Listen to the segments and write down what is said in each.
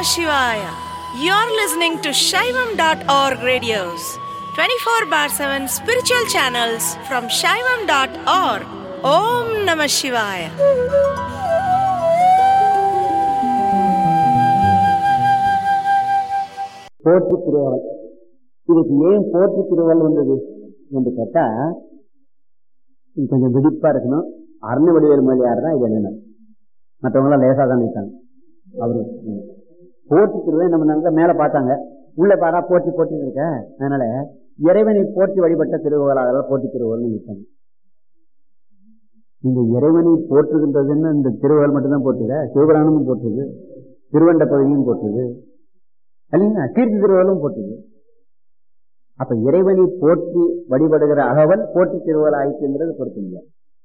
Shivaya. You're listening to Shaivam.org radios, 24 bar 7 spiritual channels from Shaivam.org. Om Namah Shivaya. போற்றி திருவள்ளுவர் இதுக்கு ஏன் போற்றி திருவள்ளுவர் வந்தது என்று கேட்டா இது கொஞ்சம் விதிப்பா இருக்கணும் அருண வடிவேல் மொழியார் தான் இது என்ன மற்றவங்களாம் லேசா தான் நினைத்தாங்க அவரு ம். போற்றி திருவள்ளுவர் என்ன பண்ணாங்க மேல பார்த்தாங்க உள்ள பாரா போற்றி போற்றி இருக்க அதனால இறைவனை போற்றி வழிபட்ட திருவுகளாக போற்றி திருவள்ளுவர் நினைத்தாங்க இந்த இறைவனை போற்றுகின்றதுன்னு இந்த திருவள்ளுவர் மட்டும்தான் போற்றுத சிவபுராணமும் போற்றுது திருவண்ட பகுதியும் போற்றுது இல்லைங்களா கீர்த்தி திருவள்ளும் போற்றுது அப்ப இறைவனை போற்றி வழிபடுகிற அகவல் போற்றி திருவள்ளுவர் ஆயிடுச்சுங்கிறது பொறுத்து இல்லை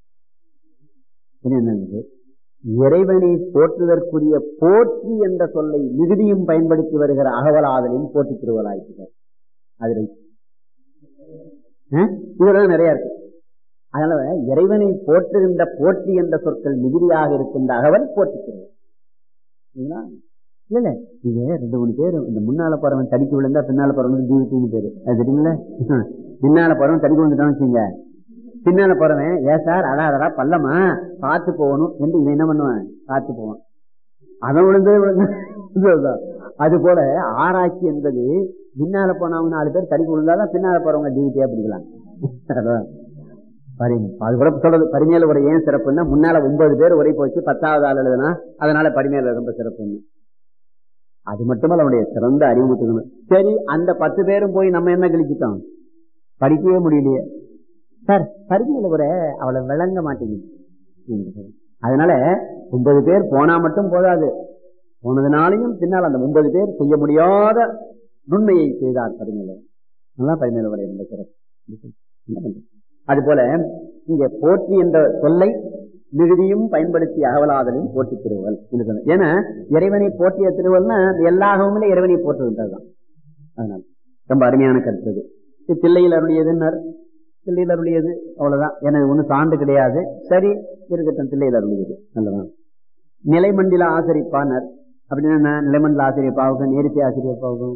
என்னது இறைவனை போற்றுவதற்குரிய போற்றி என்ற சொல்லை மிகுதியும் பயன்படுத்தி வருகிற அகவலாதலையும் போற்றி திருவள்ளுவர் ஆயிடுச்சு அது right. ஆ? இதெல்லாம் நிறைய இருக்கு அதனால இறைவனை போற்றுகின்ற போற்றி என்ற சொற்கள் மிகுதியாக இருக்கின்ற அகவல் போற்றி திருவள்ளுவர் சரிங்களா? இல்ல இல்ல இது ரெண்டு மூணு பேர் இந்த முன்னால போறவன் தடிக்கு விழுந்தா பின்னால போறவன் டிவிட்டின்னு பேரு அது தெரியுங்களா பின்னால போறவன் தடிக்கு வந்துட்டான்னு வச்சுங்க பின்னால போறவன் ஏ சார் அடாதடா பள்ளமா பார்த்து போகணும் என்று இவன் என்ன பண்ணுவான் பார்த்து போவான் அவன் விழுந்தே விழுந்து அது போல ஆராய்ச்சி என்பது பின்னால போனவங்க நாலு பேர் தடிக்கு விழுந்தாதான் பின்னால போறவங்க டிவிட்டியா பிடிக்கலாம் அதான். பரி- அது கூட சொல்றது பரிமையில உரை ஏன் சிறப்புன்னா முன்னால ஒன்பது பேர் உரை போச்சு பத்தாவது ஆள் எழுதுனா அதனால பரிமையில ரொம்ப சிறப்புன்னு அது மட்டுமல்ல அவனுடைய சிறந்த அறிவுறுத்தணும் சரி அந்த பத்து பேரும் போய் நம்ம என்ன கழிச்சிட்டோம் படிக்கவே முடியலையே சார் பரிமையில உரை அவளை விளங்க மாட்டேங்குது அதனால ஒன்பது பேர் போனா மட்டும் போதாது போனதுனாலையும் பின்னால் அந்த ஒன்பது பேர் செய்ய முடியாத நுண்மையை செய்தார் பரிமையில நல்லா பரிமையில உரை ரொம்ப சிறப்பு என்ன பண்றது? அது போல இங்க போற்றி என்ற சொல்லை மிகுதியும் பயன்படுத்தி அகவலாதலையும் போற்றி திருவள் என்று சொன்ன ஏன்னா இறைவனை போற்றிய திருவள்னா எல்லா அகவங்களும் இறைவனை போற்றுகின்றதுதான் அதனால ரொம்ப அருமையான கருத்து இது. இது தில்லையில் அருளியதுன்னார் தில்லையில் அருளியது அவ்வளவுதான் எனக்கு ஒன்றும் சான்று கிடையாது சரி இருக்கட்டும் தில்லையில் அருளியது நல்லதான் நிலைமண்டில ஆசிரிப்பானர் அப்படின்னா என்ன? நிலைமண்டல ஆசிரியப்பாவுக்கும் நேரிசை ஆசிரியப்பாவுக்கும்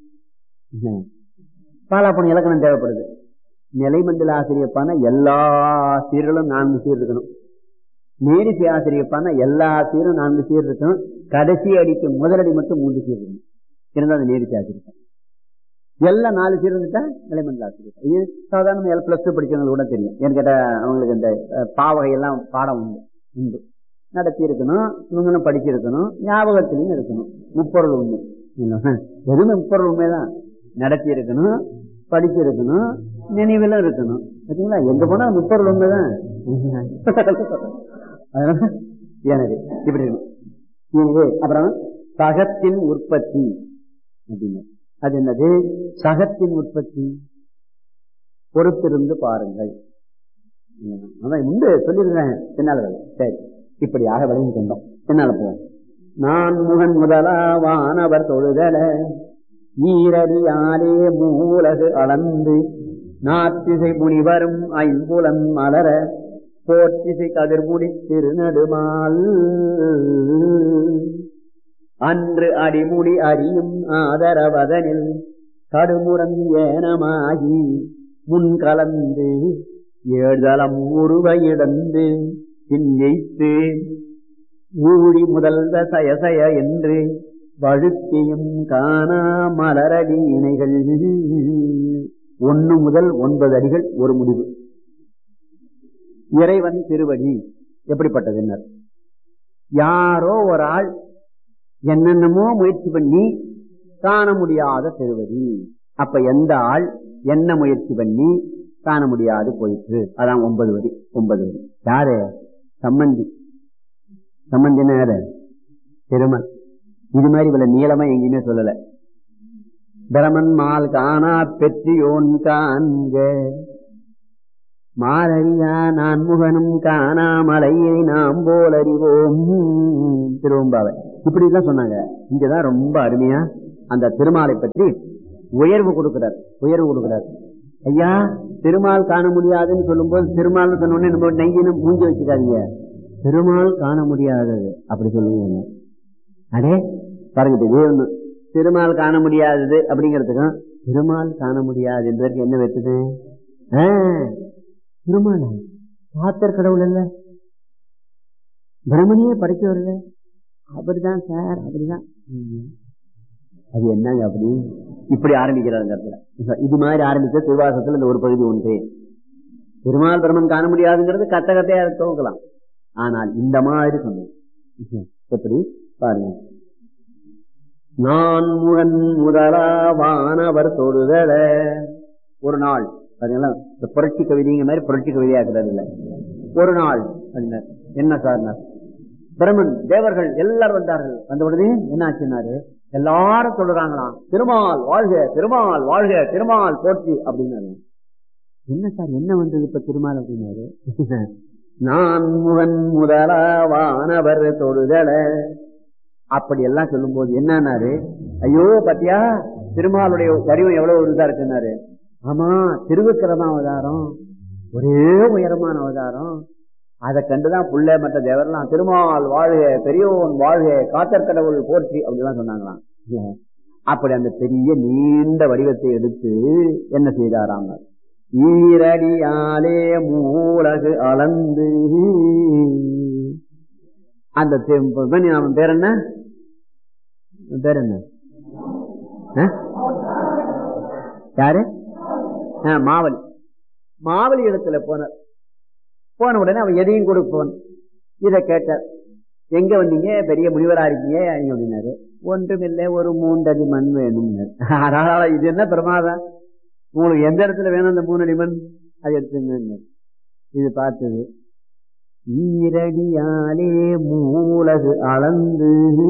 பாலாப்பணம் இலக்கணம் தேவைப்படுது நிலைமண்டல ஆசிரியப்பான எல்லா சீர்களும் நான்கு சீர் இருக்கணும் நேரிசை ஆசிரியப்பான எல்லா சீரும் நான்கு சீர் இருக்கணும் கடைசி அடிக்கு முதலடி மட்டும் மூன்று சீர் இருக்கணும் இருந்தால் அது நேரிசை ஆசிரியப்பா எல்லாம் நாலு சீர் இருந்துட்டா நிலைமண்டல ஆசிரியப்பா இது சாதாரண எல்லாம் பிளஸ் டூ படிச்சவங்களுக்கு கூட தெரியும் ஏன்னு கேட்டா அவங்களுக்கு இந்த அஹ், பாவகை எல்லாம் பாடம் உண்டு உண்டு நடத்தி இருக்கணும் இவங்களும் படிச்சிருக்கணும் ஞாபகத்திலையும் இருக்கணும் முப்பொருள் உண்மை இல்லைன்னா, எதுவுமே முப்பொருள் உண்மைதான் நடத்தி இருக்கணும் படிச்சிருக்கணும் நினைவிலும் இருக்கணும் பார்த்தீங்களா எங்க போனா முப்பொருள் உண்மைதான் அதனால எனவே இப்படி இருக்கணும் எனவே அப்புறம் சகத்தின் உற்பத்தி அப்படின்னு அது என்னது சகத்தின் உற்பத்தி பொறுத்திருந்து பாருங்கள் ம், அதான் உண்டு சொல்லிடுறேன் பின்னால வரும். சரி இப்படியாக விளங்கி கொண்டோம் பின்னால போவோம் நான் முகன் முதலாவானவர் தொழுதல ஈரடியாலே மூலகு அளந்து நாத்திசை முனிவரும் ஐம்புலன் மலர போற்றிசை கதிர்முடி திருநடுமால் அன்று அடிமுடி அறியும் ஆதரவதனில் கடுமுரன் ஏனமாகி முன் கலந்து ஏழ்தளம் உருவையிடந்து பின்னைத்து ஊழி முதல்வ சயசய என்று வழுத்தியும் காணா மலரடி இணைகள் ஒன்னு முதல் ஒன்பது அடிகள் ஒரு முடிவு இறைவன் திருவடி எப்படிப்பட்டது என்ன யாரோ ஒரு ஆள் என்னென்னமோ முயற்சி பண்ணி காண முடியாத திருவடி அப்ப எந்த ஆள் என்ன முயற்சி பண்ணி காண முடியாது போயிற்று அதான் ஒன்பது வரி ஒன்பது வரி யாரு சம்மந்தி சம்பந்தினா யாரு பெருமன் இது மாதிரி இவ்வளவு நீளமா எங்கேயுமே சொல்லல பிரமன் மால் காணா பெற்றியோன் காண்க மாலறியா நான் முகனும் காணா மலையை நாம் போல் அறிவோம் திருவம்பாவை இப்படி எல்லாம் சொன்னாங்க இங்கதான் ரொம்ப அருமையா அந்த திருமாலை பற்றி உயர்வு கொடுக்கிறார் உயர்வு கொடுக்கிறார் ஐயா திருமால் காண முடியாதுன்னு சொல்லும்போது திருமால் சொன்ன உடனே நம்ம நெய்யினும் மூஞ்சி வச்சுக்காதீங்க திருமால் காண முடியாதது அப்படி சொல்லுவீங்க அடே பாருங்க இப்ப இதே ஒண்ணு திருமால் காண முடியாதது அப்படிங்கிறதுக்கும் திருமால் காண முடியாது என்பதற்கு என்ன வெட்டுது ஆ, திருமால் சாத்தர் கடவுள் இல்ல பிரமணியே படைச்சவர் இல்ல அப்படிதான் சார் அப்படிதான் ம். அது என்னங்க அப்படி இப்படி ஆரம்பிக்கிறார் இந்த இடத்துல இது மாதிரி ஆரம்பிச்ச திருவாசத்துல இந்த ஒரு பகுதி ஒன்றே திருமால் பிரமன் காண முடியாதுங்கிறது கத்த கத்தையா துவக்கலாம் ஆனால் இந்த மாதிரி சொன்னது எப்படி பாருங்க நான் முகன் முதலா வானவர் தொழுதல ஒரு நாள் பாத்தீங்களா இந்த புரட்சி கவிதைங்க மாதிரி புரட்சி கவிதையாக்குறது இல்ல ஒரு நாள் அப்படின்னார். என்ன சார் பிரமன் தேவர்கள் எல்லாரும் வந்தார்கள் வந்த உடனே என்ன ஆச்சுன்னாரு எல்லாரும் சொல்றாங்களாம் திருமால் வாழ்க திருமால் வாழ்க திருமால் போற்றி அப்படின்னாரு என்ன சார் என்ன வந்தது இப்ப திருமால் அப்படின்னாரு நான் முகன் முதலா வானவர் தொழுதல அப்படி எல்லாம் சொல்லும் போது என்னன்னாரு ஐயோ பாத்தியா திருமாலுடைய வடிவம் எவ்வளவு இதா இருக்குன்னாரு ஆமா திருவிக்கிரம அவதாரம் ஒரே உயரமான அவதாரம் அதை கண்டுதான் புள்ள மற்ற தேவரெல்லாம் திருமால் வாழ்க பெரியோன் வாழ்க காத்தர் கடவுள் போற்றி அப்படிலாம் சொன்னாங்களாம் இல்ல. அப்படி அந்த பெரிய நீண்ட வடிவத்தை எடுத்து என்ன செய்தாராம் ஈரடியாலே மூலகு அளந்து அந்த தெ- இவன் அவன் பேர் என்ன அவன் பேர் என்ன ஆ? யாரு ஆ, மாவலி மாவலி இடத்துல போனார் போன உடனே அவன் எதையும் கொடுப்பவன் இத கேட்டார் எங்க வந்தீங்க பெரிய முனிவரா இருக்கீங்க நீங்க அப்படின்னாரு ஒன்றுமில்லை ஒரு மூன்றடி மண் வேணும் இது என்ன பிரமாதம் உங்களுக்கு எந்த இடத்துல வேணும் அந்த மூணடி மண் அது எடுத்துங்க இது பார்த்தது ஈரடியாலே மூலகு அளந்து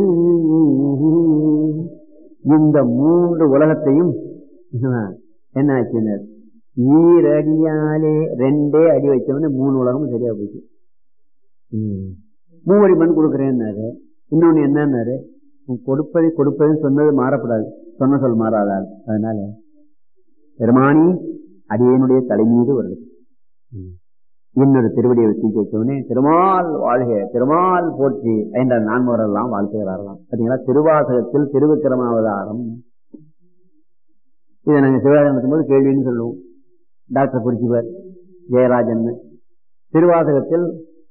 இந்த மூன்று உலகத்தையும் என்ன ஆச்சுனர் ஈரடியாலே ரெண்டே அடி வச்சவன மூணு உலகமும் சரியா போச்சு ம். மூவடி மண் கொடுக்குறேன்னாரு இன்னொன்னு என்னன்னாரு உன் கொடுப்பதை கொடுப்பதுன்னு சொன்னது மாறப்படாது சொன்ன சொல் மாறாதால் அதனால பெருமானி அடியனுடைய தலை மீது வருது ம். இன்னொரு திருவடியை வச்சு வச்சவனே திருமால் வாழ்க திருமால் போற்றி என்ற நான்முறையெல்லாம் வாழ்த்துகிறார்களாம் பார்த்தீங்களா திருவாசகத்தில் திருவிக்கிரமாவதாரம் இதை நாங்க சிவகாரணத்தும் போது கேள்வின்னு சொல்லுவோம் டாக்டர் குறிச்சிவர் ஜெயராஜன் திருவாசகத்தில்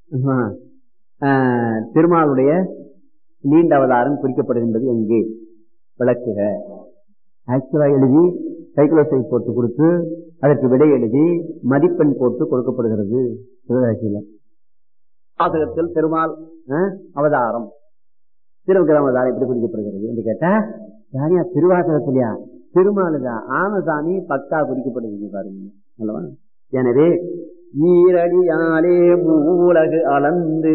ஆஹ், திருமாலுடைய நீண்ட அவதாரம் குறிக்கப்படுகின்றது எங்கே விளக்குக ஆக்சுவலா எழுதி சைக்கிளோசை போட்டு கொடுத்து அதற்கு விடை எழுதி மதிப்பெண் போட்டு கொடுக்கப்படுகிறது சிவகாட்சியில வாசகத்தில் திருமால் ஆஹ், அவதாரம் திருவிக்கிரம அவதாரம் எப்படி குறிக்கப்படுகிறது என்று கேட்டா யாரையா திருவாசகத்திலையா திருமாலுதா ஆமசாமி பக்கா குறிக்கப்படுகிறது பாருங்க அல்லவா எனவே ஈரடியாலே மூலகு அளந்து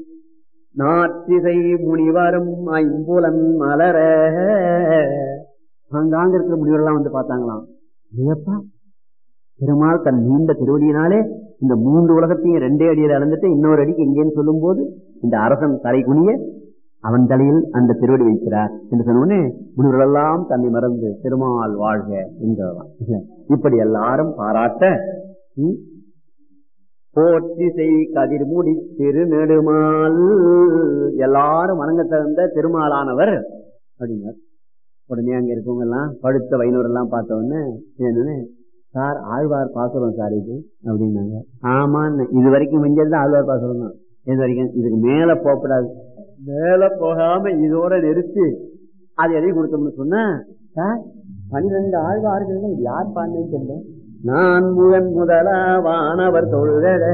நாற்றிசை முனிவரும் ஐம்புலன் மலர அங்காங்க இருக்கிற முனிவரெல்லாம் வந்து பார்த்தாங்களாம் ஏப்பா பெருமாள் தன் நீண்ட திருவடியினாலே இந்த மூன்று உலகத்தையும் ரெண்டே அடியில் அளந்துட்டு இன்னொரு அடிக்கு எங்கேன்னு சொல்லும் போது இந்த அரசன் தலை குனிய அவன் தலையில் அந்த திருவடி வைக்கிறார் என்று சொன்னோடனே முனிவர்களெல்லாம் தன்னை மறந்து திருமால் வாழ்க என்கிறலாம் இப்படி எல்லாரும் பாராட்ட ம், போற்றி செய் கதிர்முடி திருநெடுமால் எல்லாரும் வணங்க தகுந்த திருமாலானவர் அப்படின்னார் உடனே அங்க இருக்கவங்க எல்லாம் படுத்த வைணவர் எல்லாம் பார்த்த உடனே என்னன்னு சார் ஆழ்வார் பாசுரம் சார் இது அப்படின்னாங்க ஆமான்னு இது வரைக்கும் மிஞ்சது ஆழ்வார் பாசுரம் தான் இது வரைக்கும் இதுக்கு மேல போகக்கூடாது மேல போகாம இதோட நிறுத்தி அது எதையும் கொடுத்தோம்னு சொன்னா சார் பன்னிரண்டு ஆழ்வார்கள் இது யார் பாண்டேன்னு தெரியல நான் முகன் முதலா வானவர் தொழுதட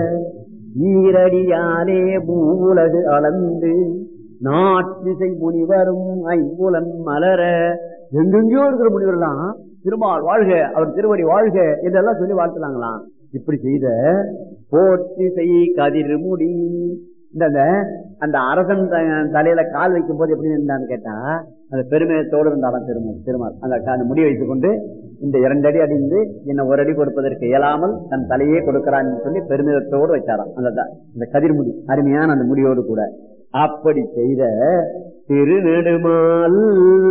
ஈரடியாலே பூவுலகு அளந்து நாட்டிசை முனிவரும் ஐம்புலன் மலர எங்கெங்கயோ இருக்கிற முனிவர்லாம் திருமால் வாழ்க அவர் திருவடி வாழ்க இதெல்லாம் சொல்லி வாழ்த்துனாங்களாம் இப்படி செய்த போற்றி செய் கதிர் முடி இந்த இந்த அந்த அரசன் த- தலையில கால் வைக்கும் போது எப்படி இருந்தான்னு கேட்டா அந்த பெருமையத்தோடு இருந்தாலும் திருமால் திருமால் அந்த க- அந்த முடி வைத்துக் கொண்டு இந்த இரண்டு அடி அடிந்து என்ன ஒரு அடி கொடுப்பதற்கு இயலாமல் தன் தலையே கொடுக்கிறான் சொல்லி பெருமிதத்தோடு வச்சாராம் அந்த த- இந்த கதிர்முடி அருமையான அந்த முடியோடு கூட அப்படி செய்த திருநெடுமால்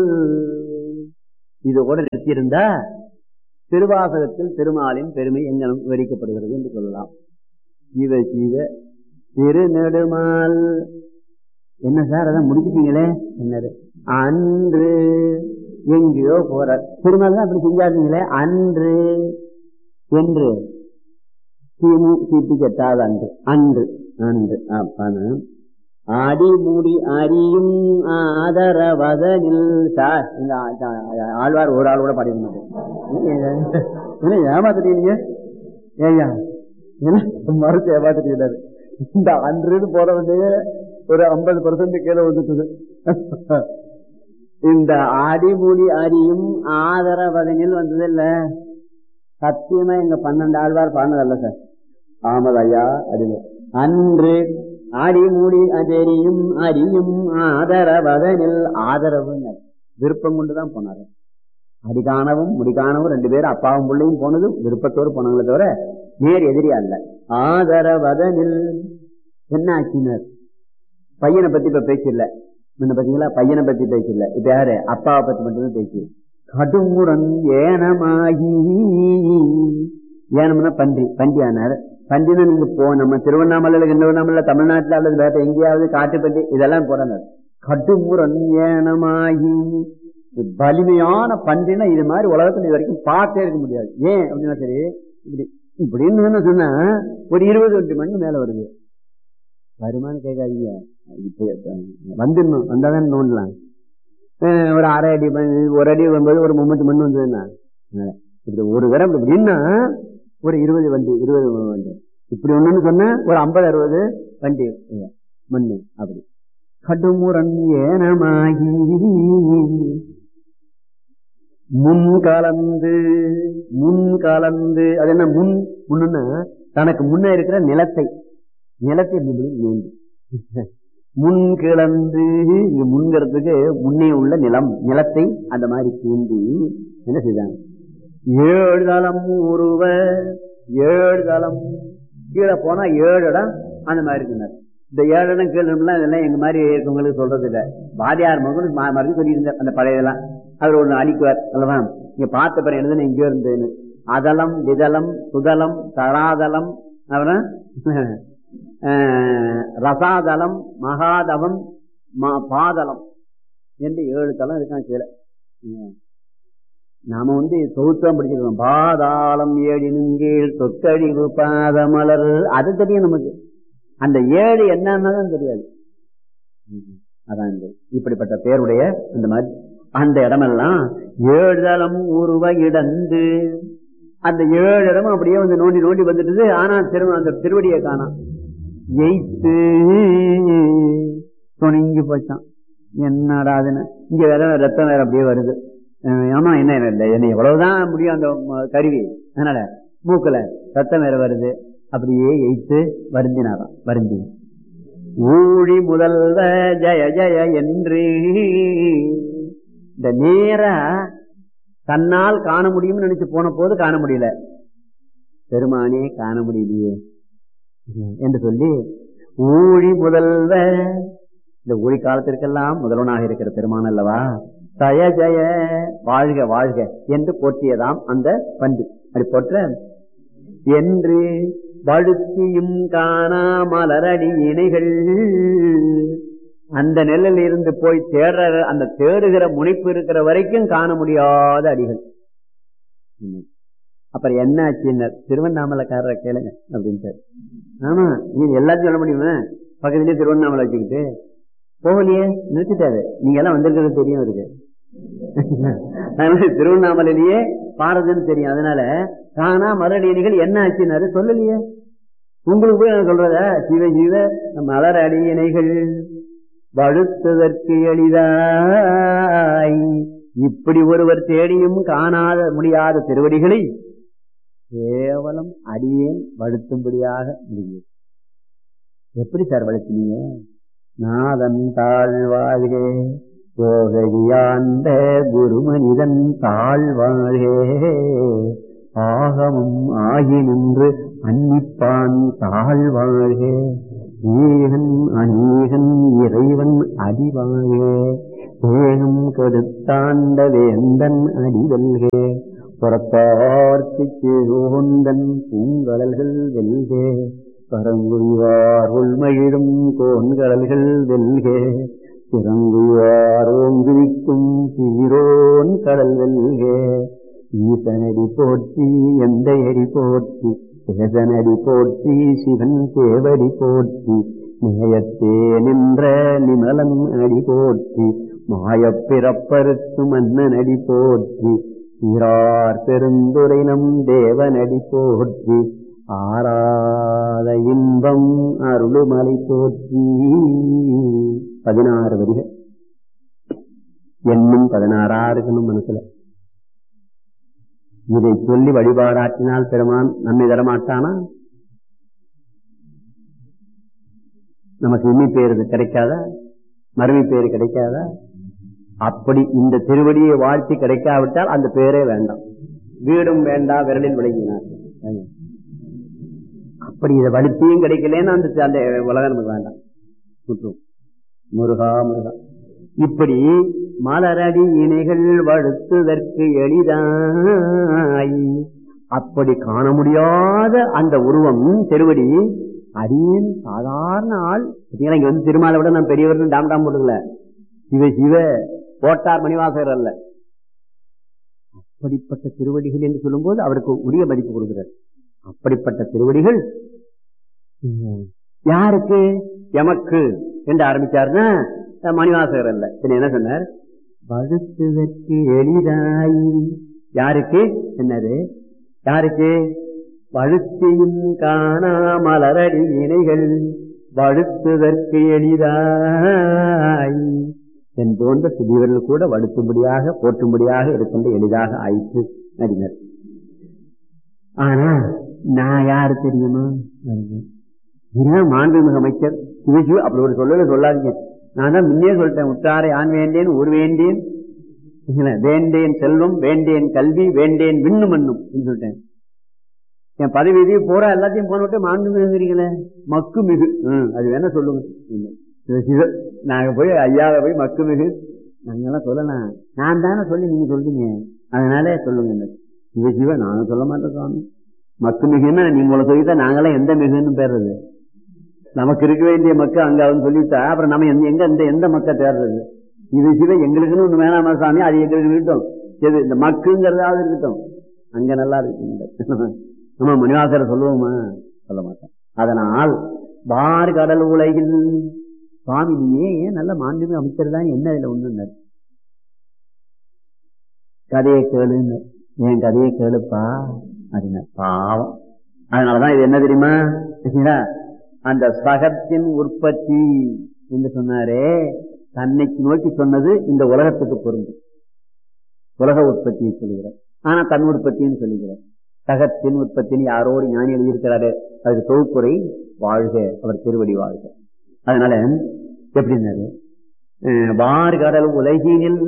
இது கூட நிறுத்தியிருந்தா திருவாசகத்தில் திருமாலின் பெருமை எங்கனும் விவரிக்கப்படுகிறது என்று சொல்லலாம் ஜீவ ஜீவ திருநெடுமால் என்ன சார் அதான் முடிச்சிட்டீங்களே என்னது அன்று எங்கேயோ போறார் திருமணம் தான் அப்படி செஞ்சாருங்களே அன்று என்று கிமு கிபி கெட்டாத அன்று அன்று அன்று அப்பான ஆடி மூடி அறியும் ஆதரவதனில் சார் இந்த ஆ- ஆழ்வார் ஒரு ஆள் கூட பாடிக்க மாட்டேன் என்ன ஏமாத்துட்டீங்க ஏய்யா என்ன மறுத்து ஏமாத்துட்டீங்க இந்த அன்றுன்னு போட வேண்டிய ஒரு ஐம்பது பர்சன்ட் கீழே வந்துட்டுது இந்த ஆடிமூடி அறியும் ஆதரவதனில் வந்தது இல்ல சத்தியமா எங்க பன்னெண்டு ஆழ்வார் பாடினதல்ல சார் ஆமது ஐயா அப்படின்னு அன்று ஆடி மூடி தெரியும் அறியும் ஆதரவதனில் ஆதரவுங்க விருப்பம் கொண்டுதான் போனாரு அடி காணவும் முடி காணவும் ரெண்டு பேரும் அப்பாவும் பிள்ளையும் போனது விருப்பத்தோடு போனாங்களே தவிர நேர் எதிரி அல்ல ஆதரவதனில் என்ன ஆச்சினர் பையனை பத்தி இப்ப பேச்சு இல்ல முன்ன பாத்தீங்களா பையனை பத்தி பேச்சு இல்ல இப்ப யாரு அப்பாவை பத்தி மட்டும்தான் பேச்சு கடுமுடன் ஏனமாகி ஏனம்னா பன்றி பன்றி ஆனார் பன்றினா நீங்க போ நம்ம திருவண்ணாமலையில திருவண்ணாமலை தமிழ்நாட்டுல அல்லது வேற எங்கேயாவது காட்டுப்பன்றி இதெல்லாம் போறாங்க கடுமுடன் ஏனமாகி வலிமையான பன்றினா இது மாதிரி உலகத்துல இது வரைக்கும் பார்த்தே இருக்க முடியாது ஏன் அப்படின்னா சரி இப்படி இப்படின்னு சொன்னா ஒரு இருபது ரெண்டு மணி மேல வருது வருமானு கேட்காதீங்க இப்ப வந்துடணும் வந்தாதான் நோண்டலாம் அஹ் ஒரு அரை அடி மண், ஒரு அடி வரும்போது ஒரு மும்மட்டு மண் வந்ததுன்னா அதனால இப்படி ஒரு தரம் இப்படின்னா ஒரு இருபது வண்டி இருபது வண்டி இப்படி ஒண்ணுன்னு சொன்னா ஒரு ஐம்பது அறுபது வண்டி அஹ் மண்ணு அப்படி கடுமுரண் ஏனமாகி முன் கலந்து முன் கலந்து அது என்ன முன் முன்னுன்னா தனக்கு முன்ன இருக்கிற நிலத்தை நிலத்தை இப்படி நோண்டி முன் கிளந்து இங்க முன்கிறதுக்கு முன்னே உள்ள நிலம் நிலத்தை அந்த மாதிரி தூண்டி என்ன செய்தாங்க ஏழு தளம் உருவ ஏழு தளம் கீழே போனா ஏழு இடம் அந்த மாதிரி இருக்கிறார் இந்த ஏழு இடம் கீழே இடம்லாம் இதெல்லாம் எங்க மாதிரி இருக்கவங்களுக்கு சொல்றது இல்ல வாதியார் மகன் மறுபடியும் சொல்லியிருந்தார் அந்த பழையதெல்லாம் அவர் ஒண்ணு அழிக்குவார் அல்லவா இங்க பார்த்த பிறகு எழுதுன எங்கேயோ இருந்ததுன்னு அதலம் விதலம் சுதலம் தராதலம் அப்புறம் அஹ், ரசாதலம் மகாதவம் ம- பாதலம் என்று ஏழு தலம் இருக்கான் கீழே உம். நாம வந்து தொகுத்தான் படிச்சிருக்கோம் பாதாளம் ஏழினும் கீழ் தொக்கழிவு பாதமலர் அது தெரியும் நமக்கு அந்த ஏழு என்னன்னு தெரியாது உம். அதான் இந்த இப்படிப்பட்ட பேருடைய அந்த மாதிரி அந்த இடமெல்லாம் ஏழு தளம் உருவ இடந்து அந்த ஏழு இடமும் அப்படியே வந்து நோண்டி நோண்டி வந்துட்டுது ஆனா திரு அந்த திருவடியை காணாம் எய்த்து துணிஞ்சு போச்சான் என்னடா அதுன்னு இங்க வேற ரத்தம் வேற அப்படியே வருது அஹ் ஆமா என்ன இல்லை என்ன எவ்வளவுதான் முடியும் அந்த ம- கருவி அதனால மூக்குல ரத்தம் வேற வருது அப்படியே எய்த்து வருந்தினாராம் வருந்தி ஊழி முதல்வ ஜய ஜய என்று இந்த நேரா தன்னால் காண முடியும்னு நினைச்சு போன போது காண முடியல பெருமானே காண முடியலையே என்று சொல்லி ஊழி முதல்வ இந்த ஊழி காலத்திற்கெல்லாம் முதல்வனாக இருக்கிற பெருமான் அல்லவா ஜய ஜய வாழ்க வாழ்க என்று போற்றியதாம் அந்த பண்டு அப்படி போற்ற என்று வழுத்தியும் காணா மலரடி இணைகள் அந்த நிலையில் இருந்து போய் தேடுற அந்த தேடுகிற முனைப்பு இருக்கிற வரைக்கும் காண முடியாத அடிகள் ம். அப்புறம் என்ன ஆச்சுன்னு திருவண்ணாமலைக்காரரை கேளுங்க அப்படின்ட்டு ஆமா நீ எல்லாத்தையும் சொல்ல முடியுமா பக்கத்துலயே திருவண்ணாமலை வச்சுக்கிட்டு போகலையே நிறுத்திட்டாரு நீங்க எல்லாம் வந்திருக்கிறது தெரியும் இருக்கு அதனால திருவண்ணாமலையிலேயே பாரதுன்னு தெரியும் அதனால காணா மலரடியணிகள் என்ன ஆச்சுன்னாரு சொல்லலையே உங்களுக்கு போய் நான் சொல்றத சிவ சிவ மலர் அடியணைகள் வழுத்துதற்கு எளிதாய் இப்படி ஒருவர் தேடியும் காணாத முடியாத திருவடிகளை கேவலம் அடியேன் வழுத்தும்படியாக முடியும் எப்படி சார் வழுத்தினீங்க நாதன் தாழ்வாழ்கே போகையாண்ட குருமனிதன் தாழ்வாழ்கே ஆகமும் ஆகி நின்று அன்னிப்பான் தாழ்வாழ்கே ஈகன் அநீகன் இறைவன் அடிவாழே ஏகம் கெடுத்தாண்ட வேந்தன் அடிவல்கே புறப்பார்க்கு கீழோந்தன் பூங்கடல்கள் வெல்கே பரங்குவார் உள்மகிழும் கோன்கடல்கள் வெல்க பிறங்குவார் ஓங்குவிக்கும் சீரோன் கடல் வெல்க ஈசனடி போற்றி எந்த அடி போற்றி சேதனடி போற்றி சிவன் தேவடி போற்றி நேயத்தே நின்ற நிமலன் அடி போற்றி மாயப் பிறப்பருக்கு மன்னன் அடி போற்றி சீரார் பெருந்துரை நம் தேவனடி போற்றி ஆராத இன்பம் அருளுமலை போற்றி பதினாறு வரிகள் என்னும் பதினாறா இருக்கணும் மனசுல இதை சொல்லி வழிபாடாற்றினால் பெருமான் நம்மை தரமாட்டானா நமக்கு இனி பேர் கிடைக்காதா மறுமை பேர் கிடைக்காதா அப்படி இந்த திருவடியை வாழ்த்தி கிடைக்காவிட்டால் அந்த பேரே வேண்டாம் வீடும் வேண்டாம் விரலில் விளங்கினார் அப்படி இதை வலுத்தியும் கிடைக்கலன்னு அந்த அந்த உலகம் நமக்கு வேண்டாம் சுற்றும் முருகா முருகா இப்படி மலரடி இணைகள் வழுத்துதற்கு எளிதாய் அப்படி காண முடியாத அந்த உருவம் திருவடி அடியின் சாதாரண ஆள் பார்த்தீங்களா இங்க வந்து திருமாலை விட நான் பெரியவர் டாம் டாம் போட்டுக்கல சிவ சிவ போட்டார் மணிவாசகர் அல்ல அப்படிப்பட்ட திருவடிகள் என்று சொல்லும்போது அவருக்கு உரிய மதிப்பு கொடுக்கிறார் அப்படிப்பட்ட திருவடிகள் யாருக்கு எமக்கு என்று ஆரம்பிச்சாருன்னா மணிவாசகர் அல்ல பின்ன என்ன சொன்னார் வழுத்துவதற்கு எளிதாய் யாருக்கு என்னது யாருக்கு வழுத்தியும் காணா மலரடி இணைகள் வழுத்துதற்கு எளிதாய் என் போன்ற சிறியவர்கள் கூட வடுத்தும்படியாக போற்றும்படியாக இருக்கின்ற எளிதாக ஆயிற்று அறிஞர் ஆனா நான் யாரு தெரியுமா மாண்புமிகு அமைச்சர் சிவசிவ அப்படி ஒரு சொல்லல சொல்லாதீங்க நான் தான் முன்னே சொல்லிட்டேன் உற்றாரை ஆண் வேண்டேன் ஊர் வேண்டேன் வேண்டேன் செல்வம் வேண்டேன் கல்வி வேண்டேன் விண்ணு மண்ணும் சொல்லிட்டேன் என் பதவி இது போற எல்லாத்தையும் போன விட்டு மாண்புமிகுங்கிறீங்களே மக்கு மிகு அது வேணா சொல்லுங்க நாங்க போய் ஐயாவை போய் மக்கு மிகு நாங்கெல்லாம் சொல்லலாம் நான் தானே சொல்லி நீங்க சொல்றீங்க அதனால சொல்லுங்க சிவ சிவ நானும் சொல்ல மாட்டேன் சுவாமி மக்கு மிகுன்னா நீங்க உங்களை சொல்லிட்டா நாங்களாம் எந்த மிகுன்னு பேர்றது நமக்கு இருக்க வேண்டிய மக்கள் அங்க அவன் சொல்லிட்டா அப்புறம் நம்ம எங்க எந்த எந்த மக்க தேடுறது இது சிவ எங்களுக்குன்னு ஒண்ணு வேணாமா சாமி அது எங்களுக்கு இருக்கட்டும் எது இந்த மக்குங்கிறதாவது இருக்கட்டும் அங்க நல்லா இருக்கு நம்ம மணிவாசரை சொல்லுவோமா சொல்ல மாட்டோம் அதனால் பார் கடல் உலகில் சுவாமி நீ ஏன் நல்ல மாண்புமே அமைச்சர் தான் என்ன இதுல ஒண்ணு கதையை கேளுன்னு என் கதையை கேளுப்பா அப்படின்னா பாவம் அதனாலதான் இது என்ன தெரியுமா அந்த சகத்தின் உற்பத்தி என்று சொன்னாரே தன்னைக்கு நோக்கி சொன்னது இந்த உலகத்துக்கு பொருந்தும் உலக உற்பத்தியை சொல்லுகிறார் ஆனா தன் உற்பத்தின்னு சொல்லுகிறார் சகத்தின் உற்பத்தின்னு யாரோடு ஞானி எழுதியிருக்கிறாரு அதுக்கு தொகுப்புரை வாழ்க அவர் திருவடி வாழ்க அதனால எப்படின்னாரு வார்கடல் உலகினில்